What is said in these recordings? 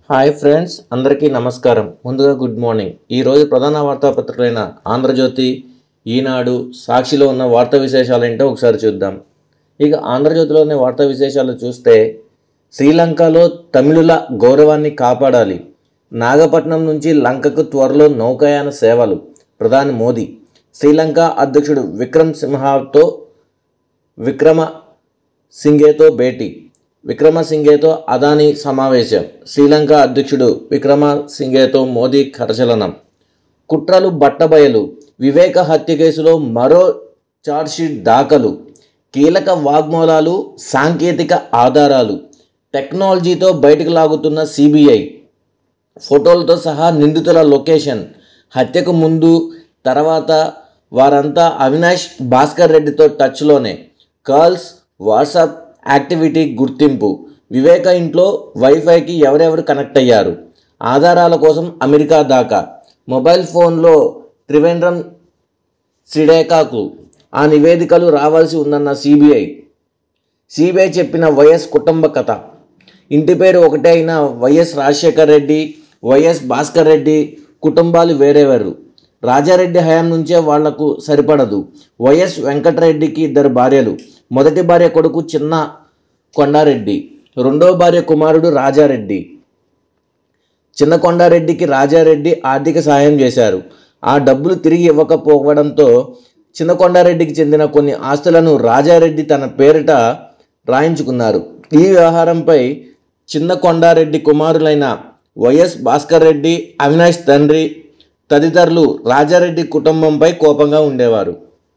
hi friends అందరికీ నమస్కారం ముందుగా గుడ్ మార్నింగ్ ఈరోజు ప్రధాన వార్తాపత్రికలైన ఆంధ్రజ్యోతి ఈనాడు సాక్షిలో ఉన్న వార్తా విశేషాలు ఏంటో ఒకసారి చూద్దాం ఇక ఆంధ్రజ్యోతిలోని వార్తా విశేషాలు చూస్తే శ్రీలంకలో తమిళుల గౌరవాన్ని కాపాడాలి నాగపట్నం నుంచి లంకకు త్వరలో నౌకాయాన సేవలు ప్రధాని మోదీ శ్రీలంక అధ్యక్షుడు విక్రమ్ సింహాతో విక్రమ సింగేతో భేటీ విక్రమసింగేతో అదానీ సమావేశం శ్రీలంక అధ్యక్షుడు విక్రమసింగేతో మోదీ కరచలనం కుట్రలు బట్టబయలు వివేక హత్య కేసులో మరో ఛార్జ్షీట్ దాఖలు కీలక వాగ్మూలాలు సాంకేతిక ఆధారాలు టెక్నాలజీతో బయటకు లాగుతున్న సిబిఐ ఫోటోలతో సహా నిందితుల లొకేషన్ హత్యకు ముందు తర్వాత వారంతా అవినాష్ భాస్కర్ రెడ్డితో టచ్లోనే కాల్స్ వాట్సాప్ యాక్టివిటీ గుర్తింపు వివేక ఇంట్లో వైఫైకి ఎవరెవరు కనెక్ట్ అయ్యారు ఆధారాల కోసం అమెరికా దాకా మొబైల్ ఫోన్లో త్రివేంద్రం సిడేకాకు ఆ నివేదికలు రావాల్సి ఉందన్న సిబిఐ సిబిఐ చెప్పిన వైఎస్ కుటుంబ కథ ఇంటి పేరు ఒకటే అయిన వైఎస్ రాజశేఖర్ రెడ్డి వైఎస్ భాస్కర్ రెడ్డి కుటుంబాలు వేరేవారు రాజారెడ్డి హయాం నుంచే వాళ్లకు సరిపడదు వైఎస్ వెంకటరెడ్డికి ఇద్దరు భార్యలు మొదటి భార్య కొడుకు చిన్న కొండారెడ్డి రెండో భార్య కుమారుడు రాజారెడ్డి చిన్న కొండారెడ్డికి రాజారెడ్డి ఆర్థిక సహాయం చేశారు ఆ డబ్బులు తిరిగి ఇవ్వకపోవడంతో చిన్న కొండారెడ్డికి చెందిన కొన్ని ఆస్తులను రాజారెడ్డి తన పేరిట రాయించుకున్నారు ఈ వ్యవహారంపై చిన్న కొండారెడ్డి కుమారులైన వైఎస్ భాస్కర్ రెడ్డి అవినాష్ తండ్రి తదితరులు రాజారెడ్డి కుటుంబంపై కోపంగా ఉండేవారు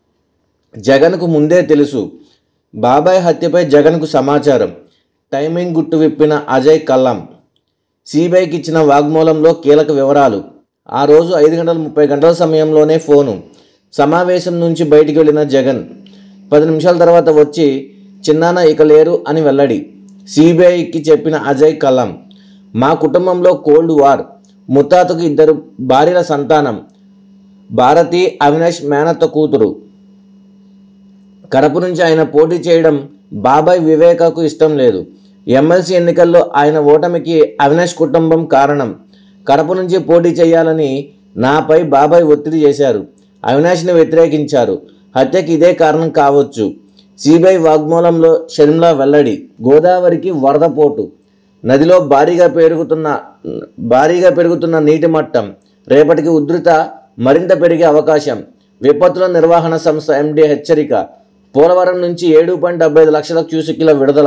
జగన్కు ముందే తెలుసు బాబాయ్ హత్యపై జగన్కు సమాచారం టైమింగ్ గుట్టు విప్పిన అజయ్ కల్లం సిబిఐకి ఇచ్చిన వాగ్మూలంలో కీలక వివరాలు ఆ రోజు ఐదు గంటల ముప్పై గంటల సమయంలోనే ఫోను సమావేశం నుంచి బయటికి వెళ్ళిన జగన్ పది నిమిషాల తర్వాత వచ్చి చిన్నాన్న ఇక లేరు అని వెల్లడి సిబిఐకి చెప్పిన అజయ్ కల్లం మా కుటుంబంలో కోల్డ్ వార్ ముత్తాతకు ఇద్దరు భార్యల సంతానం భారతి అవినాష్ మేనత్త కూతురు కడప నుంచి ఆయన పోటీ చేయడం బాబాయ్ వివేకకు ఇష్టం లేదు ఎమ్మెల్సీ ఎన్నికల్లో ఆయన ఓటమికి అవినాష్ కుటుంబం కారణం కడప నుంచి పోటీ చేయాలని నాపై బాబాయ్ ఒత్తిడి చేశారు అవినాష్ని వ్యతిరేకించారు హత్యకి ఇదే కారణం కావచ్చు సిబిఐ వాగ్మూలంలో షర్మిల వెల్లడి గోదావరికి వరద పోటు నదిలో భారీగా పెరుగుతున్న భారీగా పెరుగుతున్న నీటి మట్టం రేపటికి ఉధృత మరింత పెరిగే అవకాశం విపత్తుల నిర్వహణ సంస్థ ఎండి హెచ్చరిక పోలవరం నుంచి ఏడు పాయింట్ డెబ్బై ఐదు లక్షల క్యూసిక్ల విడుదల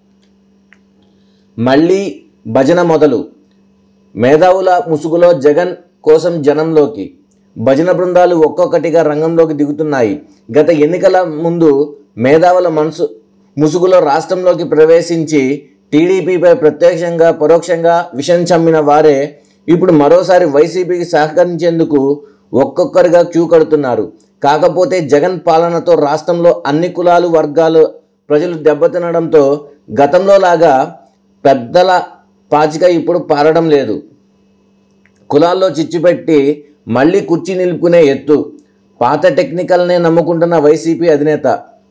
మళ్ళీ భజన మొదలు మేధావుల ముసుగులో జగన్ కోసం జనంలోకి భజన బృందాలు ఒక్కొక్కటిగా రంగంలోకి దిగుతున్నాయి గత ఎన్నికల ముందు మేధావుల మనసు ముసుగులో రాష్ట్రంలోకి ప్రవేశించి టీడీపీపై ప్రత్యక్షంగా పరోక్షంగా విషం చమ్మిన వారే ఇప్పుడు మరోసారి వైసీపీకి సహకరించేందుకు ఒక్కొక్కరిగా క్యూ కడుతున్నారు కాకపోతే జగన్ పాలనతో రాష్ట్రంలో అన్ని కులాలు వర్గాలు ప్రజలు దెబ్బతినడంతో గతంలో లాగా పెద్దల పాచిక ఇప్పుడు పారడం లేదు కులాల్లో చిచ్చుపెట్టి మళ్ళీ కుర్చీ నిలుపుకునే ఎత్తు పాత టెక్నికల్నే నమ్ముకుంటున్న వైసీపీ అధినేత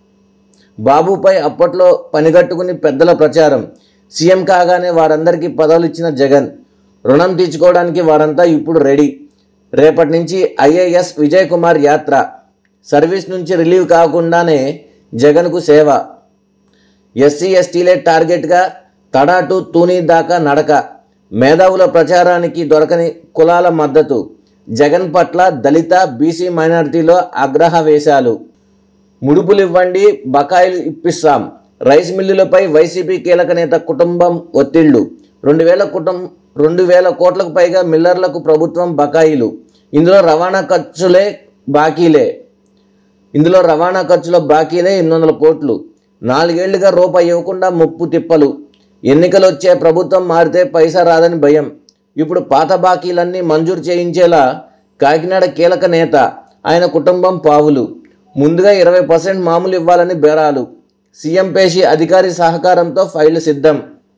బాబుపై అప్పట్లో పనిగట్టుకుని పెద్దల ప్రచారం సీఎం కాగానే వారందరికీ పదవులు ఇచ్చిన జగన్ రుణం తీర్చుకోవడానికి వారంతా ఇప్పుడు రెడీ రేపటి నుంచి ఐఏఎస్ విజయ్ కుమార్ యాత్ర సర్వీస్ నుంచి రిలీవ్ కాకుండానే జగన్కు సేవ ఎస్సీ ఎస్టీలే టార్గెట్గా తడాటు తూని దాకా నడక మేధావుల ప్రచారానికి దొరకని కులాల మద్దతు జగన్ పట్ల దళిత బీసీ మైనారిటీలో ఆగ్రహ వేశాలు ముడుపులు ఇవ్వండి బకాయిలు ఇప్పిస్తాం రైస్ మిల్లులపై వైసీపీ కీలక నేత కుటుంబం ఒత్తిళ్లు రెండు వేల కుటుంబ రెండు వేల కోట్లకు పైగా మిల్లర్లకు ప్రభుత్వం బకాయిలు ఇందులో రవాణా ఖర్చులే బాకీలే ఇందులో రవాణా ఖర్చుల బాకీలే ఎనిమిది వందల కోట్లు నాలుగేళ్లుగా రూపాయి ఇవ్వకుండా ముప్పు తిప్పలు ఎన్నికలు వచ్చే ప్రభుత్వం మారితే పైసా రాదని భయం ఇప్పుడు పాత బాకీలన్నీ మంజూరు చేయించేలా కాకినాడ కీలక నేత ఆయన కుటుంబం పావులు ముందుగా ఇరవై పర్సెంట్ మామూలు ఇవ్వాలని బేరాలు సీఎం పేషి అధికారి సహకారంతో ఫైళ్లు సిద్ధం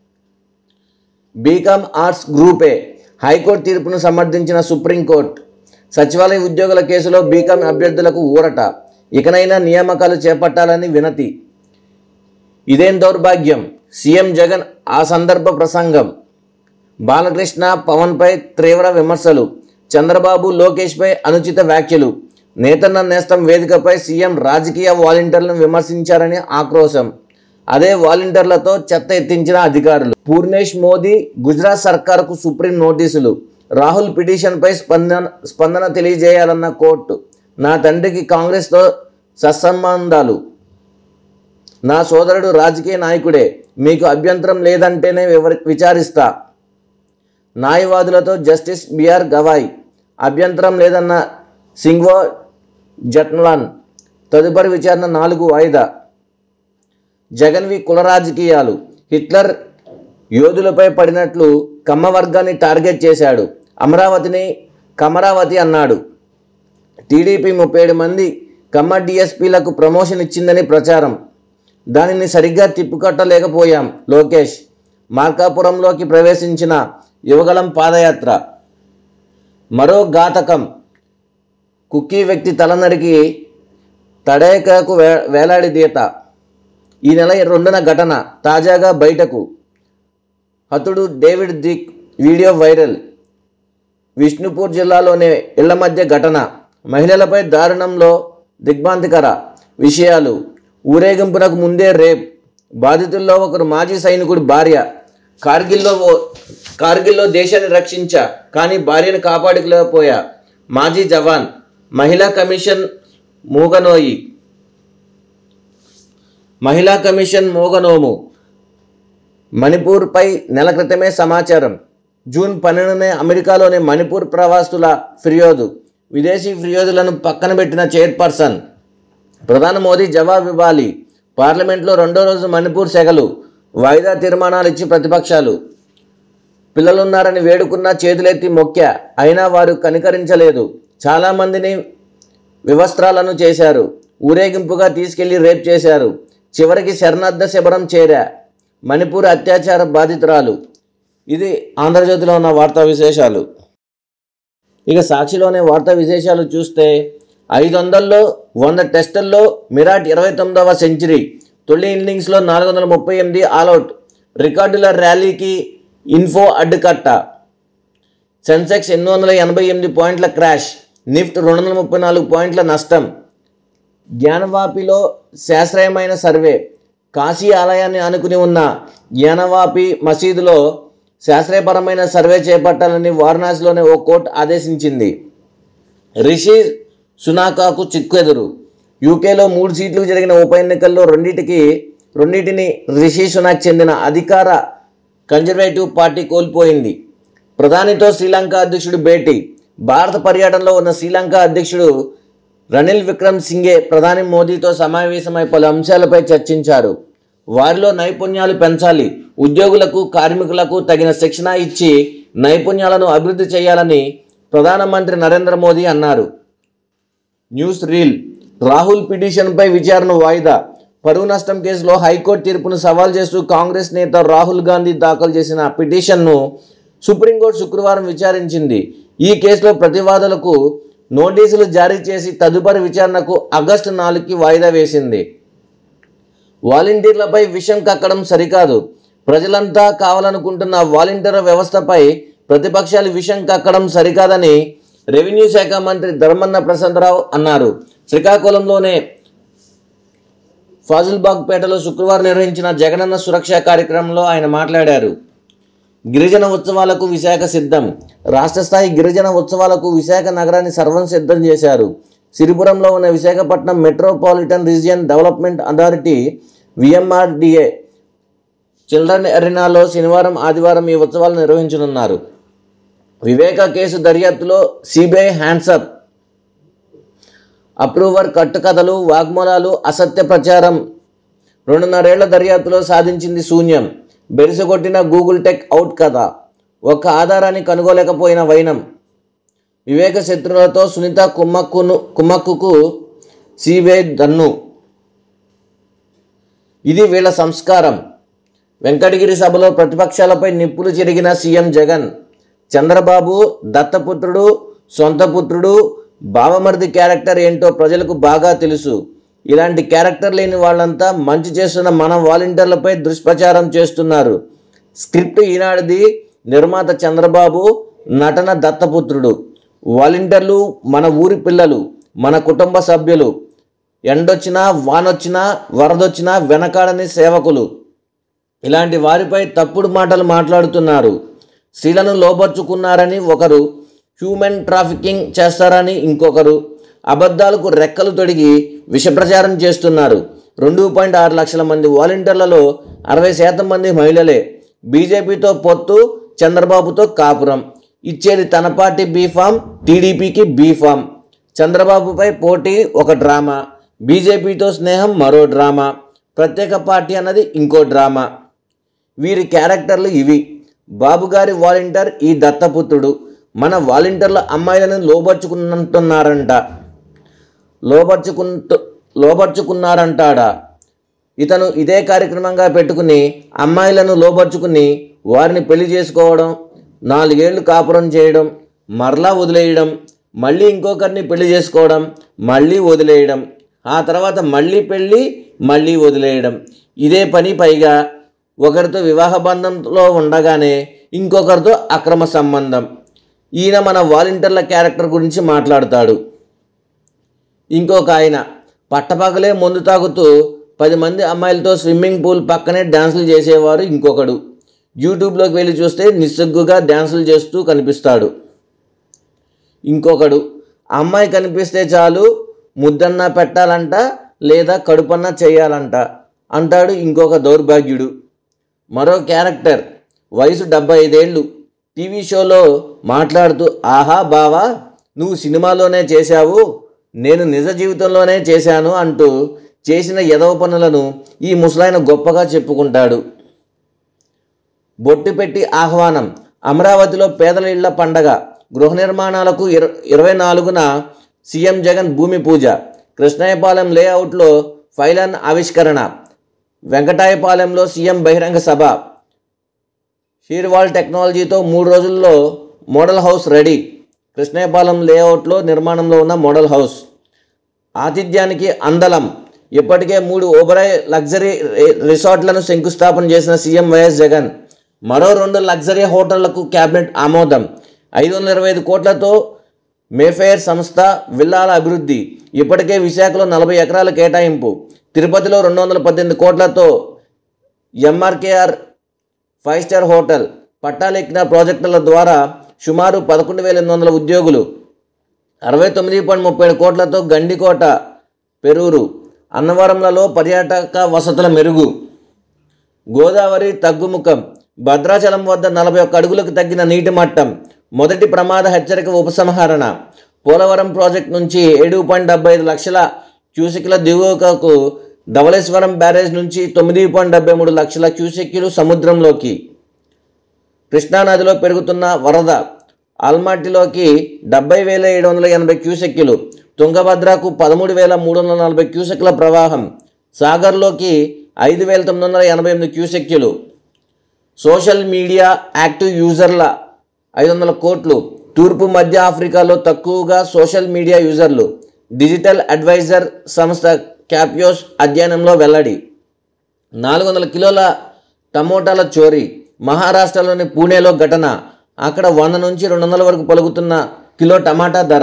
బీకామ్ ఆర్ట్స్ గ్రూపే హైకోర్టు తీర్పును సమర్థించిన సుప్రీంకోర్టు సచివాలయ ఉద్యోగుల కేసులో బీకామ్ అభ్యర్థులకు ఊరట ఇకనైనా నియామకాలు చేపట్టాలని వినతి ఇదేం దౌర్భాగ్యం సీఎం జగన్ ఆ సందర్భ ప్రసంగం బాలకృష్ణ పవన్పై తీవ్ర విమర్శలు చంద్రబాబు లోకేష్పై అనుచిత వ్యాఖ్యలు నేతన్న నేస్తం వేదికపై సీఎం రాజకీయ వాలంటీర్లను విమర్శించారని ఆక్రోశం అదే వాలంటీర్లతో చెత్త ఎత్తించిన అధికారులు పూర్ణేష్ మోదీ గుజరాత్ సర్కార్కు సుప్రీం నోటీసులు రాహుల్ పిటిషన్పై స్పందన స్పందన తెలియజేయాలన్న కోర్టు నా తండ్రికి కాంగ్రెస్తో సత్సంబంధాలు నా సోదరుడు రాజకీయ నాయకుడే మీకు అభ్యంతరం లేదంటేనే వివర విచారిస్తా న్యాయవాదులతో జస్టిస్ బిఆర్ గవాయ్ అభ్యంతరం లేదన్న సింగ్వో జట్లాన్ తదుపరి విచారణ నాలుగు వాయిదా జగన్వి కుల రాజకీయాలు హిట్లర్ యోధులపై పడినట్లు కమ్మ వర్గాన్ని టార్గెట్ చేశాడు అమరావతిని కమరావతి అన్నాడు టీడీపీ ముప్పై ఏడు మంది కమ్మ డిఎస్పీలకు ప్రమోషన్ ఇచ్చిందని ప్రచారం దానిని సరిగ్గా తిప్పుకొట్టలేకపోయాం లోకేష్ మార్కాపురంలోకి ప్రవేశించిన యువగలం పాదయాత్ర మరో ఘాతకం కుక్కీ వ్యక్తి తలనరికి తడేకకు వే వేలాడి దీత ఈ నెల రెండున ఘటన తాజాగా బయటకు హతుడు డేవిడ్ దిక్ వీడియో వైరల్ విష్ణుపూర్ జిల్లాలోని ఇళ్ల మధ్య ఘటన మహిళలపై దారుణంలో దిగ్భ్రాంతికర విషయాలు ఊరేగింపునకు ముందే రేప్ బాధితుల్లో ఒకరు మాజీ సైనికుడి భార్య కార్గిల్లో ఓ- కార్గిల్లో దేశాన్ని రక్షించా కానీ భార్యను కాపాడుకోలేకపోయా మాజీ జవాన్ మహిళా కమిషన్ మూగనోయి మహిళా కమిషన్ మోగనోము మణిపూర్పై నెల క్రితమే సమాచారం జూన్ పన్నెండునే అమెరికాలోని మణిపూర్ ప్రవాసుల ఫిర్యాదు విదేశీ ఫిర్యాదులను పక్కన పెట్టిన చైర్పర్సన్ ప్రధాని మోదీ జవాబు ఇవ్వాలి పార్లమెంట్లో రెండో రోజు మణిపూర్ సెగలు వాయిదా తీర్మానాలు ఇచ్చి ప్రతిపక్షాలు పిల్లలున్నారని వేడుకున్న చేతులెత్తి మొక్కా అయినా వారు కనికరించలేదు చాలామందిని వివస్త్రాలను చేశారు ఊరేగింపుగా తీసుకెళ్లి రేప్ చేశారు చివరికి శరణార్థ శిబిరం చేరా మణిపూర్ అత్యాచార బాధితురాలు ఇది ఆంధ్రజ్యోతిలో ఉన్న వార్తా విశేషాలు ఇక సాక్షిలోనే వార్తా విశేషాలు చూస్తే ఐదు వందల్లో వంద టెస్టుల్లో మిరాట్ ఇరవై తొమ్మిదవ సెంచరీ తొలి ఇన్నింగ్స్లో నాలుగు వందల ముప్పై ఎనిమిది ఆల్అవుట్ రికార్డుల ర్యాలీకి ఇన్ఫో అడ్డుకట్ట సెన్సెక్స్ ఎనిమిది వందల ఎనభై ఎనిమిది పాయింట్ల క్రాష్ నిఫ్ట్ రెండు వందల ముప్పై నాలుగు పాయింట్ల నష్టం జ్ఞానవాపిలో శాస్త్రీయమైన సర్వే కాశీ ఆలయాన్ని ఆనుకుని ఉన్న జ్ఞానవాపి మసీదులో శాస్త్రీయపరమైన సర్వే చేపట్టాలని వారణాసిలోని ఓ కోర్టు ఆదేశించింది రిషి సునాకాకు చిక్కెదురు యూకేలో మూడు సీట్లు జరిగిన ఉప ఎన్నికల్లో రెండింటికి రెండింటిని రిషి సునాక్ చెందిన అధికార కన్జర్వేటివ్ పార్టీ కోల్పోయింది ప్రధానితో శ్రీలంక అధ్యక్షుడు భేటీ భారత పర్యటనలో ఉన్న శ్రీలంక అధ్యక్షుడు రనిల్ విక్రమ్ సింగే ప్రధాని మోదీతో సమావేశమై పలు అంశాలపై చర్చించారు వారిలో నైపుణ్యాలు పెంచాలి ఉద్యోగులకు కార్మికులకు తగిన శిక్షణ ఇచ్చి నైపుణ్యాలను అభివృద్ధి చేయాలని ప్రధానమంత్రి నరేంద్ర మోదీ అన్నారు న్యూస్ రీల్ రాహుల్ పిటిషన్పై విచారణ వాయిదా పరువు నష్టం కేసులో హైకోర్టు తీర్పును సవాల్ చేస్తూ కాంగ్రెస్ నేత రాహుల్ గాంధీ దాఖలు చేసిన పిటిషన్ను సుప్రీంకోర్టు శుక్రవారం విచారించింది ఈ కేసులో ప్రతివాదులకు నోటీసులు జారీ చేసి తదుపరి విచారణకు ఆగస్టు నాలుగుకి వాయిదా వేసింది వాలంటీర్లపై విషం కక్కడం సరికాదు ప్రజలంతా కావాలనుకుంటున్న వాలంటీర్ వ్యవస్థపై ప్రతిపక్షాలు విషం కక్కడం సరికాదని రెవెన్యూ శాఖ మంత్రి ధర్మన్న ప్రసాదరావు అన్నారు శ్రీకాకుళంలోనే ఫాజుల్బాగ్ పేటలో శుక్రవారం నిర్వహించిన జగనన్న సురక్ష కార్యక్రమంలో ఆయన మాట్లాడారు గిరిజన ఉత్సవాలకు విశాఖ సిద్ధం రాష్ట్ర స్థాయి గిరిజన ఉత్సవాలకు విశాఖ నగరాన్ని సర్వం సిద్ధం చేశారు సిరిపురంలో ఉన్న Visakhapatnam metropolitan region development authority V M R D A children ఎరీనాలో శనివారం ఆదివారం ఈ ఉత్సవాలు నిర్వహించనున్నారు వివేక కేసు దర్యాప్తులో సిబిఐ హ్యాండ్సప్ అప్రూవర్ కట్టుకథలు వాగ్మూలాలు అసత్య ప్రచారం రెండున్నరేళ్ల దర్యాప్తులో సాధించింది శూన్యం బెరిసగొట్టిన గూగుల్ టెక్ అవుట్ కథ ఒక్క ఆధారాన్ని కనుగోలేకపోయిన వైనం వివేక శత్రువులతో సునీత కుమ్మక్కును కుమ్మక్కుకు సిబిఐ దన్ను ఇది వీళ్ళ సంస్కారం వెంకటగిరి సభలో ప్రతిపక్షాలపై నిప్పులు చెరిగిన సీఎం జగన్ చంద్రబాబు దత్తపుత్రుడు సొంత పుత్రుడు బావమరిది క్యారెక్టర్ ఏంటో ప్రజలకు బాగా తెలుసు ఇలాంటి క్యారెక్టర్ లేని వాళ్ళంతా మంచి చేస్తున్న మన వాలంటీర్లపై దుష్ప్రచారం చేస్తున్నారు స్క్రిప్ట్ ఈనాడిది నిర్మాత చంద్రబాబు నటన దత్తపుత్రుడు వాలంటీర్లు మన ఊరి పిల్లలు మన కుటుంబ సభ్యులు ఎండొచ్చినా వానొచ్చినా వరదొచ్చినా వెనకాడని సేవకులు ఇలాంటి వారిపై తప్పుడు మాటలు మాట్లాడుతున్నారు స్త్రీలను లోపరుచుకున్నారని ఒకరు హ్యూమన్ ట్రాఫికింగ్ చేస్తారని ఇంకొకరు అబద్ధాలకు రెక్కలు తొడిగి విషప్రచారం చేస్తున్నారు రెండు పాయింట్ ఆరు లక్షల మంది వాలంటీర్లలో అరవై శాతం మంది మహిళలే బీజేపీతో పొత్తు చంద్రబాబుతో కాపురం ఇచ్చేది తన పార్టీ బీఫామ్ టీడీపీకి బీఫామ్ చంద్రబాబుపై పోటీ ఒక డ్రామా బీజేపీతో స్నేహం మరో డ్రామా ప్రత్యేక పార్టీ అన్నది ఇంకో డ్రామా వీరి క్యారెక్టర్లు ఇవి బాబుగారి వాలంటీర్ ఈ దత్తపుత్రుడు మన వాలంటీర్ల అమ్మాయిలను లోబర్చుకుంటున్నారంట లోబర్చుకుంటూ లోబర్చుకున్నారంటాడా ఇతను ఇదే కార్యక్రమంగా పెట్టుకుని అమ్మాయిలను లోబర్చుకుని వారిని పెళ్లి చేసుకోవడం నాలుగేళ్లు కాపురం చేయడం మరలా వదిలేయడం మళ్ళీ ఇంకొకరిని పెళ్లి చేసుకోవడం మళ్ళీ వదిలేయడం ఆ తర్వాత మళ్ళీ పెళ్ళి మళ్ళీ వదిలేయడం ఇదే పని పైగా ఒకరితో వివాహ బంధంలో ఉండగానే ఇంకొకరితో అక్రమ సంబంధం ఈయన మన వాలంటీర్ల క్యారెక్టర్ గురించి మాట్లాడతాడు ఇంకొక ఆయన పట్టపగలే మందు తాగుతూ పది మంది అమ్మాయిలతో స్విమ్మింగ్ పూల్ పక్కనే డ్యాన్సులు చేసేవారు ఇంకొకడు యూట్యూబ్లోకి వెళ్ళి చూస్తే నిస్సిగ్గుగా డ్యాన్సులు చేస్తూ కనిపిస్తాడు ఇంకొకడు అమ్మాయి కనిపిస్తే చాలు ముద్దన్నా పెట్టాలంట లేదా కడుపన్నా చేయాలంట అంటాడు ఇంకొక దౌర్భాగ్యుడు మరో క్యారెక్టర్ వయసు డెబ్బై ఐదేళ్ళు టీవీ షోలో మాట్లాడుతూ ఆహా బావా నువ్వు సినిమాలోనే చేశావు నేను నిజ జీవితంలోనే చేశాను అంటూ చేసిన ఎదవ పనులను ఈ ముసలాయన గొప్పగా చెప్పుకుంటాడు బొట్టు పెట్టి ఆహ్వానం అమరావతిలో పేదల ఇళ్ల పండగ గృహ నిర్మాణాలకు ఇర ఇరవై నాలుగున సీఎం జగన్ భూమి పూజ కృష్ణాయపాలెం లేఅవుట్లో ఫైలన్ ఆవిష్కరణ వెంకటాయపాలెంలో సీఎం బహిరంగ సభ షీర్వాల్ టెక్నాలజీతో మూడు రోజుల్లో మోడల్ హౌస్ రెడీ కృష్ణాయపాలెం లేఅవుట్లో నిర్మాణంలో ఉన్న మోడల్ హౌస్ ఆతిథ్యానికి అందలం ఇప్పటికే మూడు ఓబరాయ్ లగ్జరీ రి- రిసార్ట్లను శంకుస్థాపన చేసిన సీఎం వైఎస్ జగన్ మరో రెండు లగ్జరీ హోటళ్లకు క్యాబినెట్ ఆమోదం ఐదు వందల ఇరవై ఐదు కోట్లతో మేఫేర్ సంస్థ విల్లాల అభివృద్ధి ఇప్పటికే విశాఖలో నలభై ఎకరాల కేటాయింపు తిరుపతిలో రెండు వందల పద్దెనిమిది కోట్లతో ఎంఆర్కేఆర్ ఫైవ్ స్టార్ హోటల్ పట్టాలెక్కిన ప్రాజెక్టుల ద్వారా సుమారు పదకొండు వేల ఎనిమిది వందల ఉద్యోగులు అరవై తొమ్మిది పాయింట్ ముప్పై ఏడు కోట్లతో గండికోట పెరూరు అన్నవరంలలో పర్యాటక వసతుల మెరుగు గోదావరి తగ్గుముఖం భద్రాచలం వద్ద నలభై ఒక్క అడుగులకు తగ్గిన నీటి మట్టం మొదటి ప్రమాద హెచ్చరిక ఉపసంహరణ పోలవరం ప్రాజెక్ట్ నుంచి ఏడు పాయింట్ డెబ్బై ఐదు లక్షల క్యూసెక్ల దిగువకు ధవళేశ్వరం బ్యారేజ్ నుంచి తొమ్మిది పాయింట్ డెబ్బై మూడు లక్షల క్యూసెక్యులు సముద్రంలోకి కృష్ణానదిలో పెరుగుతున్న వరద ఆల్మాటిలోకి డెబ్బై వేల ఏడు వందల ఎనభై క్యూసెక్యులు తుంగభద్రకు పదమూడు వేల మూడు వందల నలభై క్యూసెక్ల ప్రవాహం సాగర్లోకి ఐదు వేల తొమ్మిది వందల ఎనభై ఎనిమిది క్యూసెక్యులు సోషల్ మీడియా యాక్టివ్ యూజర్ల ఐదు వందల కోట్లు తూర్పు మధ్య ఆఫ్రికాలో తక్కువగా సోషల్ మీడియా యూజర్లు డిజిటల్ అడ్వైజర్ సంస్థ క్యాప్యోస్ అధ్యయనంలో వెల్లడి నాలుగు వందల కిలోల టమోటాల చోరీ మహారాష్ట్రలోని పూణేలో ఘటన అక్కడ వంద నుంచి రెండు వందల వరకు పలుకుతున్న కిలో టమాటా ధర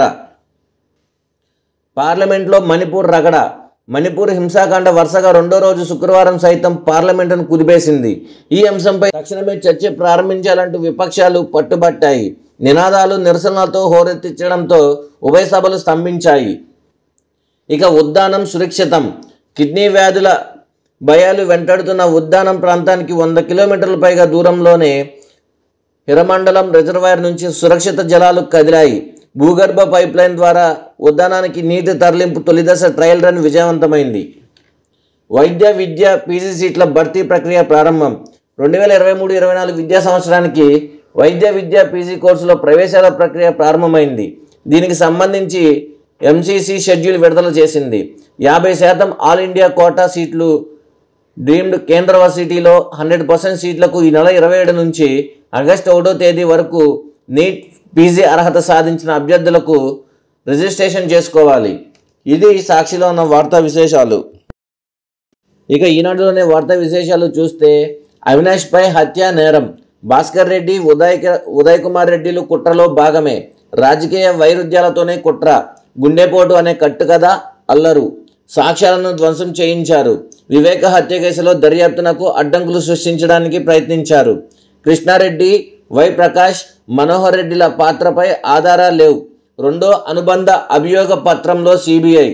పార్లమెంట్లో మణిపూర్ రగడ మణిపూర్ హింసాకాండ వరుసగా రెండో రోజు శుక్రవారం సైతం పార్లమెంటును కుదిపేసింది ఈ అంశంపై తక్షణమే చర్చ ప్రారంభించాలంటూ విపక్షాలు పట్టుబట్టాయి నినాదాలు నిరసనలతో హోరెత్తించడంతో ఉభయ సభలు స్తంభించాయి ఇక ఉద్దానం సురక్షితం కిడ్నీ వ్యాధుల భయాలు వెంటాడుతున్న ఉద్దానం ప్రాంతానికి వంద కిలోమీటర్ల పైగా దూరంలోనే హిరమండలం రిజర్వాయర్ నుంచి సురక్షిత జలాలు కదిలాయి భూగర్భ పైప్ లైన్ ద్వారా ఉద్దానానికి నీటి తరలింపు తొలిదశ ట్రయల్ రన్ విజయవంతమైంది వైద్య విద్య పీజీ సీట్ల భర్తీ ప్రక్రియ ప్రారంభం రెండు వేల ఇరవై మూడు ఇరవై నాలుగు విద్యా సంవత్సరానికి వైద్య విద్య పీజీ కోర్సులో ప్రవేశాల ప్రక్రియ ప్రారంభమైంది దీనికి సంబంధించి ఎంసీసీ షెడ్యూల్ విడుదల చేసింది యాభై శాతం ఆల్ ఇండియా కోటా సీట్లు డీమ్డ్ కేంద్ర వర్సిటీలో హండ్రెడ్ పర్సెంట్ సీట్లకు ఈ నెల ఇరవై ఏడు నుంచి ఆగస్టు ఒకటో తేదీ వరకు నీట్ పీజీ అర్హత సాధించిన అభ్యర్థులకు రిజిస్ట్రేషన్ చేసుకోవాలి ఇది సాక్షిలో ఉన్న వార్తా విశేషాలు ఇక ఈనాడులోనే వార్తా విశేషాలు చూస్తే అవినాష్పై హత్యా నేరం భాస్కర్ రెడ్డి ఉదయ్ ఉదయ్ కుమార్ రెడ్డిలు కుట్రలో భాగమే రాజకీయ వైరుధ్యాలతోనే కుట్ర గుండెపోటు అనే కట్టుకథ అల్లరు సాక్ష్యాలను ధ్వంసం చేయించారు వివేక హత్య కేసులో దర్యాప్తునకు అడ్డంకులు సృష్టించడానికి ప్రయత్నించారు కృష్ణారెడ్డి వై ప్రకాష్ మనోహర్ రెడ్డిల పాత్రపై ఆధారాలు లేవు రెండో అనుబంధ అభియోగ పత్రంలో సిబిఐ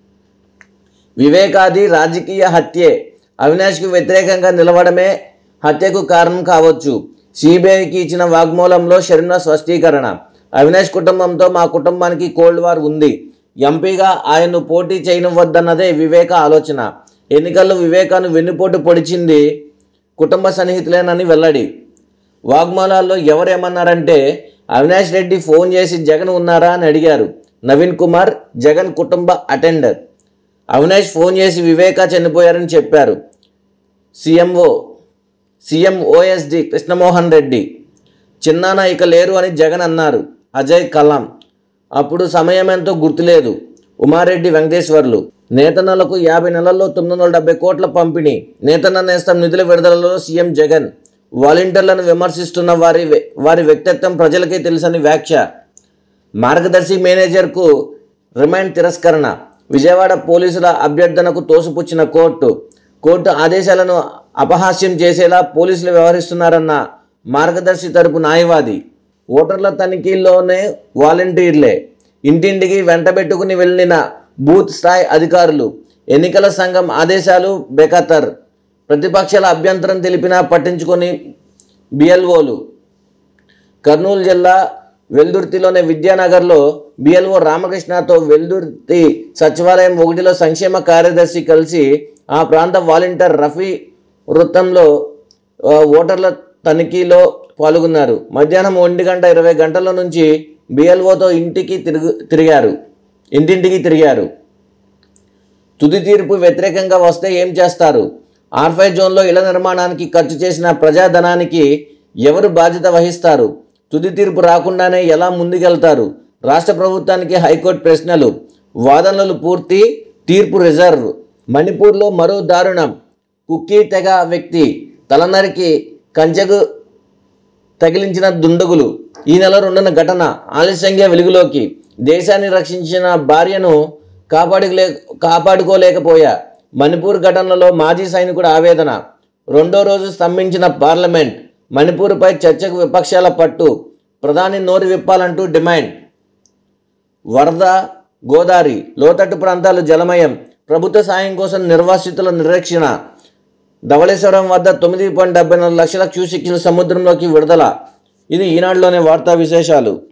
వివేకాది రాజకీయ హత్యే అవినాష్కి వ్యతిరేకంగా నిలవడమే హత్యకు కారణం కావచ్చు సిబిఐకి ఇచ్చిన వాగ్మూలంలో శరీర స్పష్టీకరణ అవినాష్ కుటుంబంతో మా కుటుంబానికి కోల్డ్ వార్ ఉంది ఎంపీగా ఆయన్ను పోటీ చేయనివ్వద్దన్నదే వివేక ఆలోచన ఎన్నికల్లో వివేకాను వెన్నుపోటు పొడిచింది కుటుంబ సన్నిహితులేనని వెల్లడి వాగ్మూలాల్లో ఎవరేమన్నారంటే అవినాష్ రెడ్డి ఫోన్ చేసి జగన్ ఉన్నారా అని అడిగారు నవీన్ కుమార్ జగన్ కుటుంబ అటెండర్ అవినాష్ ఫోన్ చేసి వివేక చనిపోయారని చెప్పారు C M O C M O S D Krishnamohan Reddy చిన్నాన ఇక లేరు అని జగన్ అన్నారు అజయ్ కలాం అప్పుడు సమయం ఎంతో గుర్తులేదు ఉమారెడ్డి వెంకటేశ్వర్లు నేతన్నలకు యాభై నెలల్లో తొమ్మిది వందల డెబ్బై కోట్ల పంపిణీ నేతన్న నేస్తం నిధుల విడుదలలో సీఎం జగన్ వాలంటీర్లను విమర్శిస్తున్న వారి వారి వ్యక్తిత్వం ప్రజలకే తెలుసని వ్యాఖ్య మార్గదర్శి మేనేజర్కు రిమాండ్ తిరస్కరణ విజయవాడ పోలీసుల అభ్యర్థనకు తోసిపుచ్చిన కోర్టు కోర్టు ఆదేశాలను అపహాస్యం చేసేలా పోలీసులు వ్యవహరిస్తున్నారన్న మార్గదర్శి తరపు న్యాయవాది ఓటర్ల తనిఖీల్లోనే వాలంటీర్లే ఇంటింటికి వెంటబెట్టుకుని వెళ్ళిన బూత్ స్థాయి అధికారులు ఎన్నికల సంఘం ఆదేశాలు బెకతర్ ప్రతిపక్షాల అభ్యంతరం తెలిపినా పట్టించుకొని బిఎల్ఓలు కర్నూలు జిల్లా వెల్దుర్తిలోని విద్యానగర్లో బిఎల్ఓ రామకృష్ణతో వెల్దుర్తి సచివాలయం ఒకటిలో సంక్షేమ కార్యదర్శి కలిసి ఆ ప్రాంత వాలంటీర్ రఫీ వృత్తంలో ఆ, ఓటర్ల తనిఖీలో పాల్గొన్నారు మధ్యాహ్నం ఒంటి గంట ఇరవై గంటల నుంచి బిఎల్ఓతో ఇంటికి తిరుగు తిరిగారు ఇంటింటికి తిరిగారు తుది తీర్పు వ్యతిరేకంగా వస్తే ఏం చేస్తారు ఆర్ఫై జోన్లో ఇళ్ల నిర్మాణానికి ఖర్చు చేసిన ప్రజాధనానికి ఎవరు బాధ్యత వహిస్తారు తుది తీర్పు రాకుండానే ఎలా ముందుకెళ్తారు రాష్ట్ర ప్రభుత్వానికి హైకోర్టు ప్రశ్నలు వాదనలు పూర్తి తీర్పు రిజర్వ్ మణిపూర్లో మరో దారుణం కుక్కీ తెగ వ్యక్తి తలనరికి కంచెకు తగిలించిన దుండగులు ఈ నెల రెండున ఘటన ఆలస్యంగా వెలుగులోకి దేశాన్ని రక్షించిన భార్యను కాపాడుకోలే కాపాడుకోలేకపోయా మణిపూర్ ఘటనలో మాజీ సైనికుడు ఆవేదన రెండో రోజు స్తంభించిన పార్లమెంట్ మణిపూర్పై చర్చకు విపక్షాల పట్టు ప్రధాని నోరు విప్పాలంటూ డిమాండ్ వరద గోదావరి లోతట్టు ప్రాంతాలు జలమయం ప్రభుత్వ సాయం కోసం నిర్వాసితుల నిరీక్షణ ధవళేశ్వరం వద్ద తొమ్మిది పాయింట్ డెబ్బై నాలుగు లక్షల క్యూసిక్ల సముద్రంలోకి విడుదల ఇది ఈనాడులోని వార్తా విశేషాలు